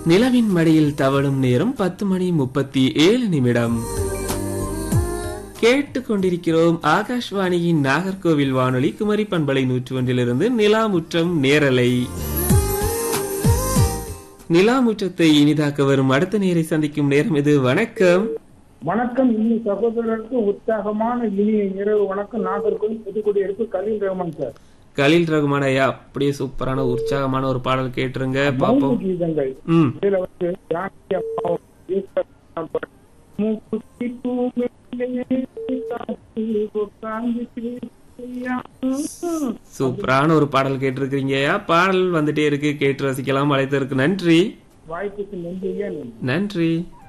நிலவின் மடியில் தவழும் நேரம் பத்து மணி முப்பத்தி ஏழு நிமிடம் கேட்டுக்கொண்டிருக்கிறோம் ஆகாஷ்வாணியின் நாகர்கோவில் வானொலி குமரி பண்பலை நூற்று ஒன்றிலிருந்து நிலாமுற்றம் நேரலை நிலாமுற்றத்தை இனிதாக்க வரும் அடுத்த நேரை சந்திக்கும் நேரம் இது வணக்கம் வணக்கம் இனி சகோதரருக்கு உற்சாகமான இனிய இரவு வணக்கம் நாகர்கோவில் புதுக்குடியிருப்பு கலீல் ரஹ்மான் சார் கலீல் ரகுமான் ஐயா அப்படியே சூப்பரான உற்சாகமான ஒரு பாடல் கேட்டுருங்க பாப்போம் மௌன கீதங்கள் ம் இதுல வந்து ஜானகி அம்மாவும் ஈஸ்வரன் பாட்டு. மூக்குத்தி பூமேலே காத்து உட்கார்ந்து பேசியா. சூப்பரான ஒரு பாடல் கேட்டிருக்கிறீங்க ஐயா பாடல் வந்துட்டே இருக்கு கேட்டு ரசிக்கலாம் அழைத்ததற்கு நன்றி வாய்ப்புக்கு நன்றியா நன்றி நன்றி